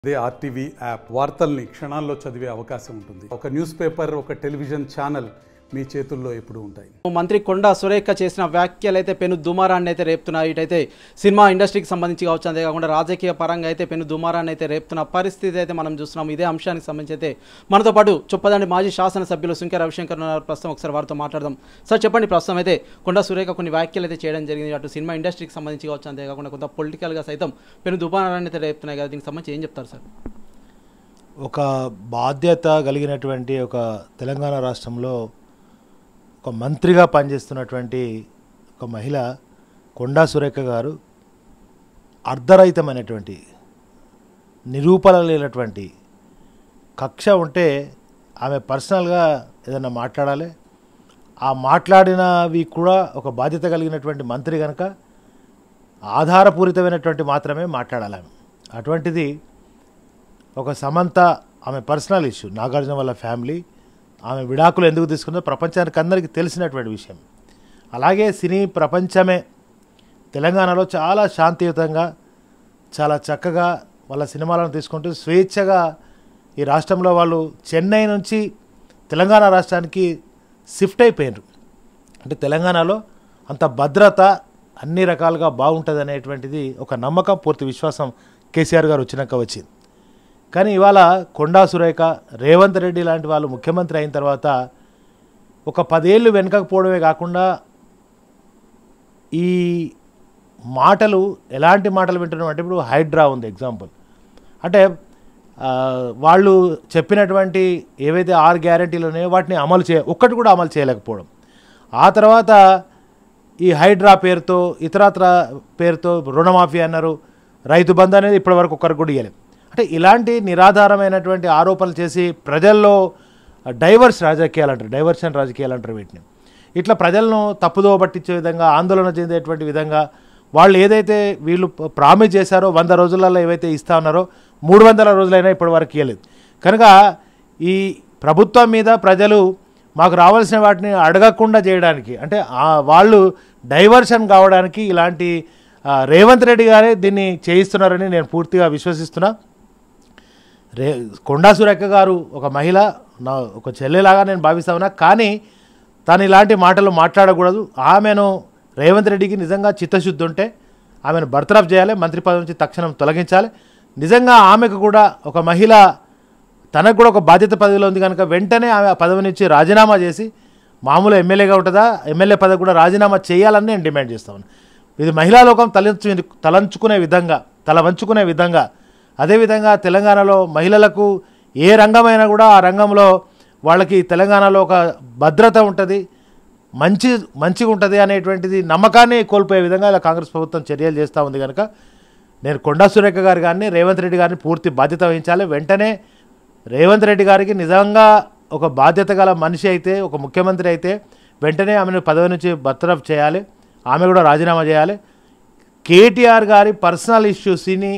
అదే RTV app వార్తల్ని క్షణాల్లో చదివే అవకాశం ఉంటుంది ఒక న్యూస్ పేపర్ ఒక టెలివిజన్ ఛానల్ మీ చేతుల్లో ఎప్పుడూ ఉంటాయి మంత్రి కొండా సురేఖ చేసిన వ్యాఖ్యలు అయితే పెను దుమారాన్ని అయితే రేపుతున్నాయి ఇటైతే సినిమా ఇండస్ట్రీకి సంబంధించి కావచ్చు అంతేకాకుండా రాజకీయ పరంగా అయితే పెను దుమారాన్ని అయితే రేపుతున్న పరిస్థితి అయితే మనం చూస్తున్నాం ఇదే అంశానికి సంబంధించి అయితే మనతో పాటు చొప్పదండి మాజీ శాసనసభ్యులు సుంకె రవిశంకర్ ఉన్నారు ప్రస్తుతం ఒకసారి వారితో మాట్లాడదాం సార్ చెప్పండి ప్రస్తుతం అయితే కొండా సురేఖ కొన్ని వ్యాఖ్యలు అయితే చేయడం జరిగింది అటు సినిమా ఇండస్ట్రీకి సంబంధించి కావచ్చు అంతేకాకుండా కొంత పొలిటికల్గా సైతం పెను దుమారాన్ని అయితే రేపుతున్నాయి కదా దీనికి సంబంధించి ఏం చెప్తారు సార్ ఒక బాధ్యత కలిగినటువంటి ఒక తెలంగాణ రాష్ట్రంలో ఒక మంత్రిగా పనిచేస్తున్నటువంటి ఒక మహిళ కొండా సురేఖ గారు అర్ధరహితమైనటువంటి నిరూపణ లేనటువంటి కక్ష ఉంటే ఆమె పర్సనల్గా ఏదైనా మాట్లాడాలి ఆ మాట్లాడినవి కూడా ఒక బాధ్యత కలిగినటువంటి మంత్రి కనుక ఆధారపూరితమైనటువంటి మాత్రమే మాట్లాడాలి ఆమె అటువంటిది ఒక సమంత ఆమె పర్సనల్ ఇష్యూ నాగార్జున వాళ్ళ ఫ్యామిలీ ఆమె విడాకులు ఎందుకు తీసుకుందో ప్రపంచానికి అందరికీ తెలిసినటువంటి విషయం అలాగే సినీ ప్రపంచమే తెలంగాణలో చాలా శాంతియుతంగా చాలా చక్కగా వాళ్ళ సినిమాలను తీసుకుంటూ స్వేచ్ఛగా ఈ రాష్ట్రంలో వాళ్ళు చెన్నై నుంచి తెలంగాణ రాష్ట్రానికి షిఫ్ట్ అయిపోయినారు అంటే తెలంగాణలో అంత భద్రత అన్ని రకాలుగా బాగుంటుంది అనేటువంటిది ఒక నమ్మకం పూర్తి విశ్వాసం కేసీఆర్ గారు వచ్చినాక వచ్చింది కానీ ఇవాళ కొండా సురేఖ రేవంత్ రెడ్డి లాంటి వాళ్ళు ముఖ్యమంత్రి అయిన తర్వాత ఒక పదేళ్ళు వెనకకపోవడమే కాకుండా ఈ మాటలు ఎలాంటి మాటలు వింటున్నాం అంటే ఇప్పుడు హైడ్రా ఉంది ఎగ్జాంపుల్ అంటే ఆ, వాళ్ళు చెప్పినటువంటి ఏవైతే ఆరు గ్యారంటీలు ఉన్నాయో వాటిని అమలు చే ఒక్కటి కూడా అమలు చేయలేకపోవడం ఆ తర్వాత ఈ హైడ్రా పేరుతో ఇతరత్ర పేరుతో రుణమాఫీ అన్నారు రైతు బంధు అనేది ఇప్పటివరకు ఒక్కరికి కూడా ఇవ్వలేదు అంటే ఇలాంటి నిరాధారమైనటువంటి ఆరోపణలు చేసి ప్రజల్లో డైవర్స్ రాజకీయాలు అంటారు డైవర్షన్ రాజకీయాలు అంటారు వీటిని ఇట్లా ప్రజలను తప్పుదో పట్టించే విధంగా ఆందోళన చెందేటువంటి విధంగా వాళ్ళు ఏదైతే వీళ్ళు ప్రామిస్ చేశారో వంద రోజులలో ఏవైతే ఇస్తా ఉన్నారో మూడు వందల రోజులైనా ఇప్పటి వరకు ఇవ్వలేదు కనుక ఈ ప్రభుత్వం మీద ప్రజలు మాకు రావాల్సిన వాటిని అడగకుండా చేయడానికి అంటే ఆ వాళ్ళు డైవర్షన్ కావడానికి ఇలాంటి ఆ, రేవంత్ రెడ్డి గారే దీన్ని చేయిస్తున్నారని నేను పూర్తిగా విశ్వసిస్తున్నా రే కొండా సురేఖ గారు ఒక మహిళ నా ఒక చెల్లెలాగా నేను భావిస్తా ఉన్నా కానీ తను ఇలాంటి మాటలు మాట్లాడకూడదు ఆమెను రేవంత్ రెడ్డికి నిజంగా చిత్తశుద్ధి ఉంటే ఆమెను బర్తరఫ్ చేయాలి మంత్రి పదవి నుంచి తక్షణం తొలగించాలి నిజంగా ఆమెకు కూడా ఒక మహిళ తనకు కూడా ఒక బాధ్యత పదవిలో ఉంది కనుక వెంటనే ఆమె ఆ పదవి నుంచి రాజీనామా చేసి మామూలు ఎమ్మెల్యేగా ఉంటుందా ఎమ్మెల్యే పదవి కూడా రాజీనామా చేయాలని నేను డిమాండ్ చేస్తాను ఇది మహిళా లోకం తలంచు తలంచుకునే విధంగా తల వంచుకునే విధంగా అదేవిధంగా తెలంగాణలో మహిళలకు ఏ రంగమైనా కూడా ఆ రంగంలో వాళ్ళకి తెలంగాణలో ఒక భద్రత ఉంటుంది మంచి మంచిగా ఉంటుంది అనేటువంటిది నమ్మకాన్ని కోల్పోయే విధంగా ఇలా కాంగ్రెస్ ప్రభుత్వం చర్యలు చేస్తూ ఉంది కనుక నేను కొండా సురేఖ గారు కానీ రేవంత్ రెడ్డి గారిని పూర్తి బాధ్యత వహించాలి వెంటనే రేవంత్ రెడ్డి గారికి నిజంగా ఒక బాధ్యత గల మనిషి అయితే ఒక ముఖ్యమంత్రి అయితే వెంటనే ఆమెను పదవి నుంచి బర్తరఫ్ చేయాలి ఆమె కూడా రాజీనామా చేయాలి కేటీఆర్ గారి పర్సనల్ ఇష్యూస్ని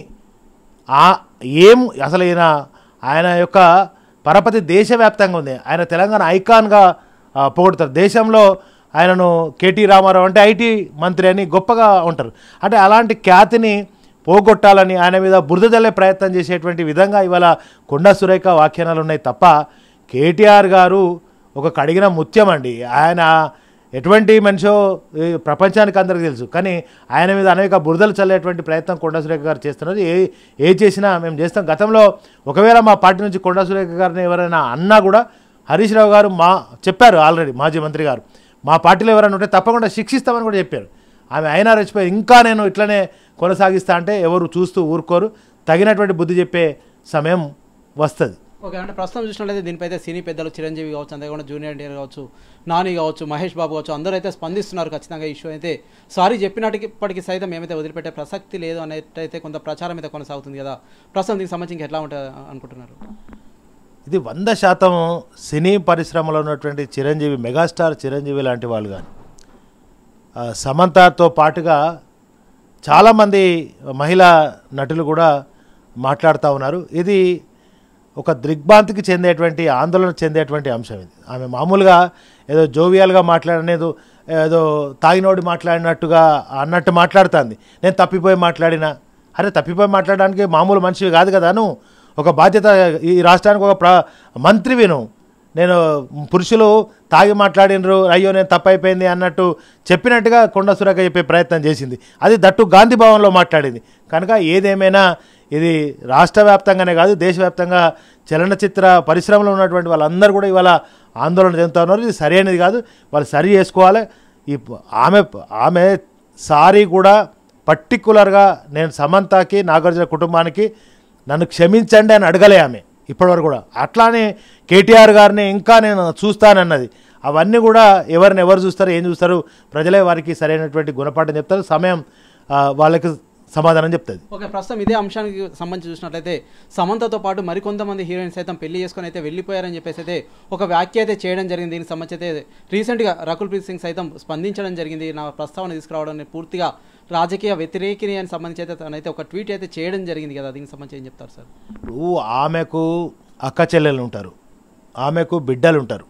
ఆ ఏం అసలు ఈయన ఆయన యొక్క పరపతి దేశవ్యాప్తంగా ఉంది ఆయన తెలంగాణ ఐకాన్గా ఆ, పొగుడుతారు దేశంలో ఆయనను కేటీ రామారావు అంటే ఐటీ మంత్రి అని గొప్పగా ఉంటారు అంటే అలాంటి ఖ్యాతిని పోగొట్టాలని ఆయన మీద బురద జల్లే ప్రయత్నం చేసేటువంటి విధంగా ఇవాళ కొండా సురేఖ వ్యాఖ్యానాలు ఉన్నాయి తప్ప కేటీఆర్ గారు ఒక కడిగిన ముత్యం అండి ఆయన ఎటువంటి మనిషో ఈ ప్రపంచానికి అందరికీ తెలుసు కానీ ఆయన మీద అనేక బురదలు చల్లేటువంటి ప్రయత్నం కొండా సురేఖ గారు చేస్తున్నారు ఏ ఏ చేసినా మేము చేస్తాం గతంలో ఒకవేళ మా పార్టీ నుంచి కొండా సురేఖ గారిని ఎవరైనా అన్నా కూడా హరీష్ రావు గారు మా చెప్పారు ఆల్రెడీ మాజీ మంత్రి గారు మా పార్టీలో ఎవరైనా ఉంటే తప్పకుండా శిక్షిస్తామని కూడా చెప్పారు ఆమె అయినా రెచ్చిపోయి ఇంకా నేను ఇట్లనే కొనసాగిస్తా అంటే ఎవరు చూస్తూ ఊరుకోరు తగినటువంటి బుద్ధి చెప్పే సమయం వస్తుంది ఓకే అంటే ప్రస్తుతం చూసినట్లయితే దీనిపై అయితే సినీ పెద్దలు చిరంజీవి కావచ్చు అంతేకాకుండా జూనియర్ ఎన్టీఆర్ కావచ్చు నాని కావచ్చు మహేష్ బాబు కావచ్చు అందరూ అయితే స్పందిస్తున్నారు ఖచ్చితంగా ఇష్యూ అయితే సారీ చెప్పినప్పటికీ సైతం ఏమైతే వదిలిపెట్టే ప్రసక్తి లేదు అనేటైతే కొంత ప్రచారం అయితే కొనసాగుతుంది కదా ప్రస్తుతం దీనికి సంబంధించి ఇంకా ఎట్లా ఉంటుంది అనుకుంటున్నారు ఇది వంద శాతం సినీ పరిశ్రమలో ఉన్నటువంటి చిరంజీవి మెగాస్టార్ చిరంజీవి లాంటి వాళ్ళు కానీ ఆ, సమంతతో పాటుగా చాలామంది మహిళా నటులు కూడా మాట్లాడుతూ ఉన్నారు ఇది ఒక దిగ్భ్రాంతికి చెందేటువంటి ఆందోళన చెందేటువంటి అంశం ఇది ఆమె మామూలుగా ఏదో జోవియల్గా మాట్లాడనేది ఏదో తాగినోడి మాట్లాడినట్టుగా అన్నట్టు మాట్లాడుతుంది నేను తప్పిపోయి మాట్లాడినా అరే తప్పిపోయి మాట్లాడడానికి మామూలు మనిషివి కాదు కదా నువ్వు ఒక బాధ్యత ఈ రాష్ట్రానికి ఒక ప్ర మంత్రివి నువ్వు నేను పురుషులు తాగి మాట్లాడినరు అయ్యో నేను తప్పైపోయింది అన్నట్టు చెప్పినట్టుగా కొండ సురేఖ చెప్పే ప్రయత్నం చేసింది అది దట్టు గాంధీ భవన్లో మాట్లాడింది కనుక ఏదేమైనా ఇది రాష్ట్ర వ్యాప్తంగానే కాదు దేశవ్యాప్తంగా చలనచిత్ర పరిశ్రమలో ఉన్నటువంటి వాళ్ళందరూ కూడా ఇవాళ ఆందోళన చెందుతా ఉన్నారు ఇది సరైనది కాదు వాళ్ళు సరి చేసుకోవాలి ఈ ప- ఆమె ఆమె సారీ కూడా పర్టికులర్గా నేను సమంతకి నాగార్జున కుటుంబానికి నన్ను క్షమించండి అని అడగలే ఆమె ఇప్పటివరకు కూడా అట్లానే కేటీఆర్ గారిని ఇంకా నేను చూస్తానన్నది అవన్నీ కూడా ఎవరిని ఎవరు చూస్తారు ఏం చూస్తారు ప్రజలే వారికి సరైనటువంటి గుణపాఠం చెప్తారు సమయం ఆ, వాళ్ళకి సమాధానం చెప్తుంది ఓకే ప్రస్తుతం ఇదే అంశానికి సంబంధించి చూసినట్లయితే సమంతతో పాటు మరికొంతమంది హీరోయిన్స్ సైతం పెళ్లి చేసుకొని అయితే వెళ్ళిపోయారని చెప్పేసి అయితే ఒక వ్యాఖ్య అయితే చేయడం జరిగింది దీనికి సంబంధించి అయితే రీసెంట్గా రకుల్ ప్రీత్ సింగ్ సైతం స్పందించడం జరిగింది నా ప్రస్తావన తీసుకురావడం అనేది పూర్తిగా రాజకీయ వ్యతిరేకిని అని సంబంధించి అయితే తనైతే ఒక ట్వీట్ అయితే చేయడం జరిగింది కదా దీనికి సంబంధించి ఏం చెప్తారు సార్ ఇప్పుడు ఆమెకు అక్క చెల్లెలు ఉంటారు ఆమెకు బిడ్డలు ఉంటారు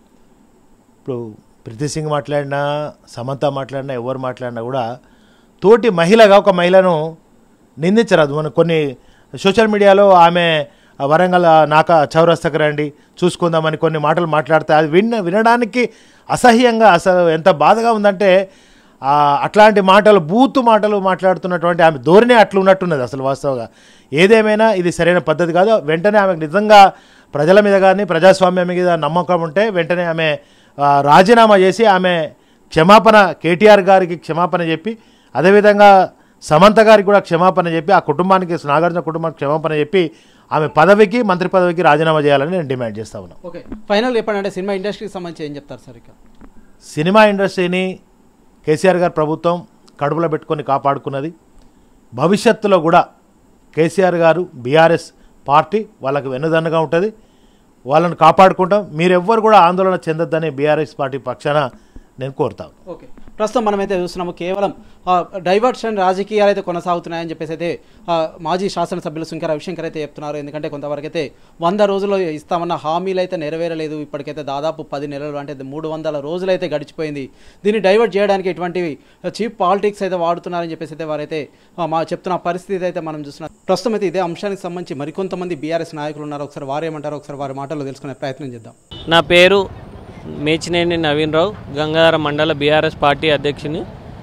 ఇప్పుడు ప్రీతి సింగ్ మాట్లాడినా సమంత మాట్లాడినా ఎవరు మాట్లాడినా కూడా తోటి మహిళగా ఒక మహిళను నిందించరాదు మనం కొన్ని సోషల్ మీడియాలో ఆమె ఆ వరంగల్ ఆ నాక చౌరస్తకు రండి చూసుకుందామని కొన్ని మాటలు మాట్లాడితే అది విన్న వినడానికి అసహ్యంగా అసలు ఎంత బాధగా ఉందంటే ఆ అట్లాంటి మాటలు బూతు మాటలు మాట్లాడుతున్నటువంటి ఆమె ధోరణి అట్లా ఉన్నట్టున్నది అసలు వాస్తవంగా ఏదేమైనా ఇది సరైన పద్ధతి కాదు వెంటనే ఆమెకు నిజంగా ప్రజల మీద కానీ ప్రజాస్వామ్యం మీద నమ్మకం ఉంటే వెంటనే ఆమె ఆ, రాజీనామా చేసి ఆమె క్షమాపణ కేటీఆర్ గారికి క్షమాపణ చెప్పి అదేవిధంగా సమంత గారికి కూడా క్షమాపణ చెప్పి ఆ కుటుంబానికి నాగార్జున కుటుంబానికి క్షమాపణ చెప్పి ఆమె పదవికి మంత్రి పదవికి రాజీనామా చేయాలని నేను డిమాండ్ చేస్తా ఉన్నాను ఓకే ఫైనల్ చెప్పండి సినిమా ఇండస్ట్రీకి సంబంధించి ఏం చెప్తారు సార్ ఇక సినిమా ఇండస్ట్రీని కేసీఆర్ గారి ప్రభుత్వం కడుపులో పెట్టుకొని కాపాడుకున్నది భవిష్యత్తులో కూడా కేసీఆర్ గారు బీఆర్ఎస్ పార్టీ వాళ్ళకు వెన్నుదన్నుగా ఉంటుంది వాళ్ళని కాపాడుకుంటాం మీరెవ్వరు కూడా ఆందోళన చెందొద్దని బీఆర్ఎస్ పార్టీ పక్షాన నేను కోరుతాను ఓకే ప్రస్తుతం మనమైతే చూస్తున్నాము కేవలం ఆ, డైవర్షన్ రాజకీయాలు అయితే కొనసాగుతున్నాయని చెప్పేసి అయితే ఆ, మాజీ శాసనసభ్యులు శంకర్ రవిశంకర్ అయితే చెప్తున్నారు ఎందుకంటే కొంతవరకు అయితే వంద రోజుల్లో ఇస్తామన్న హామీలు అయితే నెరవేరలేదు ఇప్పటికైతే దాదాపు పది నెలలు అంటే మూడు వందల రోజులు అయితే గడిచిపోయింది దీన్ని డైవర్ట్ చేయడానికి ఎటువంటివి చీప్ పాలిటిక్స్ అయితే వాడుతున్నారని చెప్పేసి అయితే వారైతే ఆ, మా చెప్తున్న పరిస్థితి అయితే మనం చూస్తున్నాం ప్రస్తుతం అయితే ఇదే అంశానికి సంబంధించి మరికొంతమంది బీఆర్ఎస్ నాయకులు ఉన్నారు ఒకసారి వారు ఏమంటారో ఒకసారి వారి మాటల్లో తెలుసుకునే ప్రయత్నం చేద్దాం నా పేరు మేచినేని నవీన్ రావు గంగాధర మండల బీఆర్ఎస్ పార్టీ అధ్యక్షుని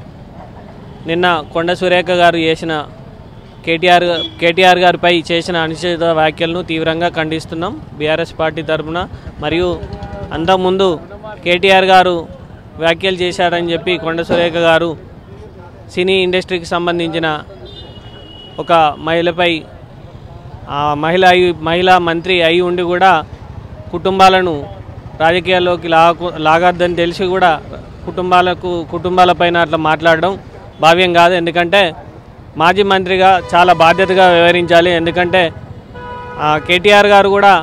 నిన్న కొండ సురేఖ గారు చేసిన కేటీఆర్ కేటీఆర్ గారిపై చేసిన అనిశ్చిత వ్యాఖ్యలను తీవ్రంగా ఖండిస్తున్నాం బీఆర్ఎస్ పార్టీ తరఫున మరియు అంతకుముందు కేటీఆర్ గారు వ్యాఖ్యలు చేశారని చెప్పి కొండ సురేఖ గారు సినీ ఇండస్ట్రీకి సంబంధించిన ఒక మహిళపై ఆ మహిళ అయి మహిళా మంత్రి అయి ఉండి కూడా కుటుంబాలను రాజకీయాల్లోకి లాగు లాగద్దని తెలిసి కూడా కుటుంబాలకు కుటుంబాలపైన అట్లా మాట్లాడడం భావ్యం కాదు ఎందుకంటే మాజీ మంత్రిగా చాలా బాధ్యతగా వ్యవహరించాలి ఎందుకంటే ఆ, కేటీఆర్ గారు కూడా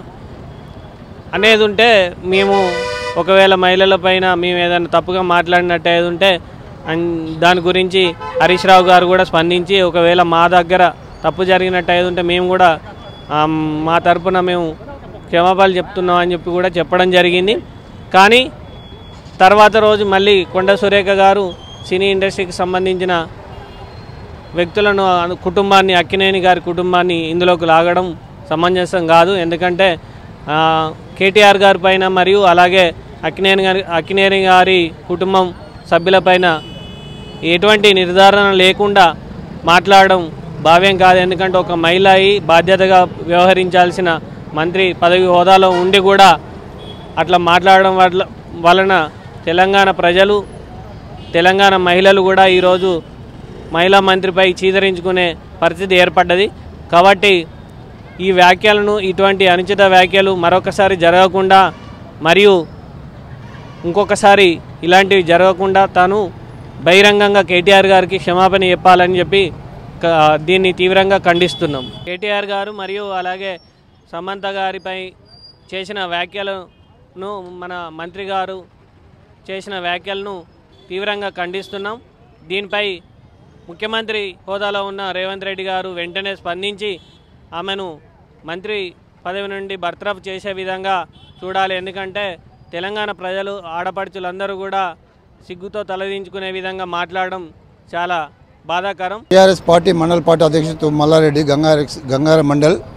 అనేది ఉంటే మేము ఒకవేళ మహిళల పైన మేము ఏదైనా తప్పుగా మాట్లాడినట్టు ఏది ఉంటే అన్- దాని గురించి హరీష్ రావు గారు కూడా స్పందించి ఒకవేళ మా దగ్గర తప్పు జరిగినట్టు ఏది ఉంటే మేము కూడా ఆ, మా తరపున మేము క్షమాపణలు చెప్తున్నాం అని చెప్పి కూడా చెప్పడం జరిగింది కానీ తర్వాత రోజు మళ్ళీ కొండ సురేఖ గారు సినీ ఇండస్ట్రీకి సంబంధించిన వ్యక్తులను అను- కుటుంబాన్ని అక్కినేని గారి కుటుంబాన్ని ఇందులోకి లాగడం సమంజసం కాదు ఎందుకంటే ఆ, కేటీఆర్ గారి పైన మరియు అలాగే అక్కినేని గారి అక్కినేని గారి కుటుంబం సభ్యులపైన ఎటువంటి నిర్ధారణ లేకుండా మాట్లాడడం భావ్యం కాదు ఎందుకంటే ఒక మహిళ అయి బాధ్యతగా వ్యవహరించాల్సిన మంత్రి పదవి హోదాలో ఉండి కూడా అట్లా మాట్లాడడం వల్ల వలన తెలంగాణ ప్రజలు తెలంగాణ మహిళలు కూడా ఈరోజు మహిళా మంత్రిపై చీదరించుకునే పరిస్థితి ఏర్పడ్డది కాబట్టి ఈ వ్యాఖ్యలను ఇటువంటి అనుచిత వ్యాఖ్యలు మరొకసారి జరగకుండా మరియు ఇంకొకసారి ఇలాంటివి జరగకుండా తాను బహిరంగంగా కేటీఆర్ గారికి క్షమాపణ చెప్పాలని చెప్పి క- దీన్ని తీవ్రంగా ఖండిస్తున్నాం కేటీఆర్ గారు మరియు అలాగే సమంత గారిపై చేసిన వ్యాఖ్యలను మన మంత్రి గారు చేసిన వ్యాఖ్యలను తీవ్రంగా ఖండిస్తున్నాం దీనిపై ముఖ్యమంత్రి హోదాలో ఉన్న రేవంత్ రెడ్డి గారు వెంటనే స్పందించి ఆమెను మంత్రి పదవి నుండి బర్తరఫ్ చేసే విధంగా చూడాలి ఎందుకంటే తెలంగాణ ప్రజలు ఆడపడుచులందరూ కూడా సిగ్గుతో తలదించుకునే విధంగా మాట్లాడడం చాలా బాధాకరం టీఆర్ఎస్ పార్టీ మండల్ పార్టీ అధ్యక్షుడు మల్లారెడ్డి గంగార గంగార మండల్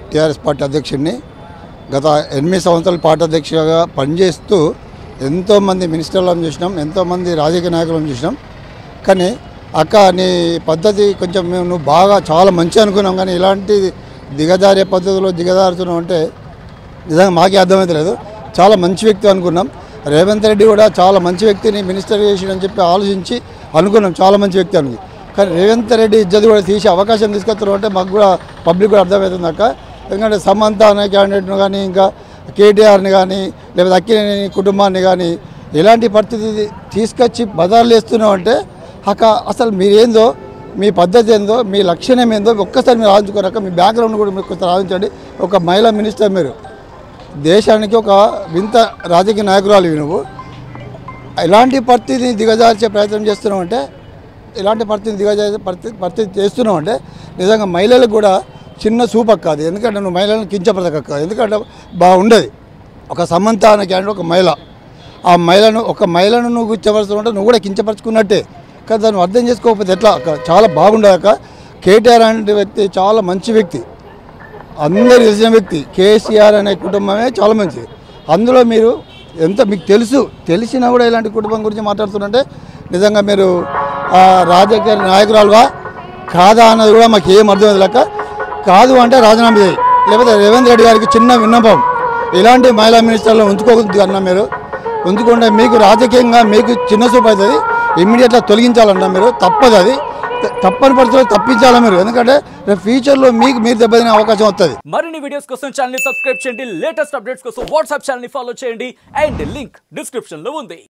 టీఆర్ఎస్ పార్టీ అధ్యక్షుడిని గత ఎనిమిది సంవత్సరాల పార్టీ అధ్యక్షుడిగా పనిచేస్తూ ఎంతోమంది మినిస్టర్లను చూసినాం ఎంతోమంది రాజకీయ నాయకులను చూసినాం కానీ అక్క నీ పద్ధతి కొంచెం మేము నువ్వు బాగా చాలా మంచి అనుకున్నాం కానీ ఇలాంటి దిగజారే పద్ధతిలో దిగజారుతున్నావు అంటే నిజంగా మాకే అర్థమవుతలేదు చాలా మంచి వ్యక్తి అనుకున్నాం రేవంత్ రెడ్డి కూడా చాలా మంచి వ్యక్తిని మినిస్టర్ చేసిండని చెప్పి ఆలోచించి అనుకున్నాం చాలా మంచి వ్యక్తి అని కానీ రేవంత్ రెడ్డి ఇజ్జత్ కూడా తీసి అవకాశం తీసుకొస్తారు అంటే మాకు కూడా పబ్లిక్ కూడా అర్థమవుతుంది అక్క ఎందుకంటే సమంత అనే క్యాండిడేట్ను కానీ ఇంకా కేటీఆర్ని కానీ లేకపోతే అక్కినేని కుటుంబాన్ని కానీ ఎలాంటి పరిస్థితి తీసుకొచ్చి బదార్లు వేస్తున్నాం అంటే అక్క అసలు మీరేందో మీ పద్ధతి ఏందో మీ లక్ష్యం ఏందో ఒక్కసారి మీరు ఆలోచించుకోరాక మీ బ్యాక్గ్రౌండ్ కూడా మీరు ఒక్కసారి ఆలోచించండి ఒక మహిళా మినిస్టర్ మీరు దేశానికి ఒక వింత రాజకీయ నాయకురాలు నువ్వు ఎలాంటి పరిస్థితిని దిగజార్చే ప్రయత్నం చేస్తున్నావు అంటే ఇలాంటి పరిస్థితిని దిగజార్చే పరిస్థితి పరిస్థితి చేస్తున్నావు అంటే నిజంగా మహిళలకు కూడా చిన్న సూపక్ కాదు ఎందుకంటే నువ్వు మహిళలను కించపడక కాదు ఎందుకంటే బాగుండదు ఒక సమంత అనే క్యాండిడేట్ ఒక మహిళ ఆ మహిళను ఒక మహిళను నువ్వు కించపరుస్తుంటే నువ్వు కూడా కించపరుచుకున్నట్టే కానీ దాన్ని అర్థం చేసుకోకపోతే ఎట్లా అక్క చాలా బాగుండదక్క కేటీఆర్ అనే వ్యక్తి చాలా మంచి వ్యక్తి అందరు తెలిసిన వ్యక్తి కేసీఆర్ అనే కుటుంబమే చాలా మంచిది అందులో మీరు ఎంత మీకు తెలుసు తెలిసినా కూడా ఇలాంటి కుటుంబం గురించి మాట్లాడుతుంటే నిజంగా మీరు ఆ, రాజకీయ నాయకురాలుగా కాదా అన్నది కూడా మాకు ఏం అర్థం లెక్క కాదు అంటే రాజీనామా చేయి లేకపోతే రేవంత్ రెడ్డి గారికి చిన్న విన్నపం ఇలాంటి మహిళా మినిస్టర్లు ఉంచుకోవద్దు అన్న మీరు ఉంచుకుంటే మీకు రాజకీయంగా మీకు చిన్న చూపు అవుతుంది ఇమ్మీడియట్గా తొలగించాలన్న మీరు తప్పదు అది త- తప్పని పరిస్థితుల్లో తప్పించాలి మీరు ఎందుకంటే రేపు ఫ్యూచర్లో మీకు మీరు దెబ్బతినే అవకాశం వస్తుంది మరిన్ని వీడియోస్ కోసం ఛానల్ ని సబ్స్క్రైబ్ చేయండి లేటెస్ట్ అప్డేట్స్ కోసం వాట్సాప్ ఛానల్ ని ఫాలో చేయండి అండ్ లింక్ డిస్క్రిప్షన్ లో ఉంది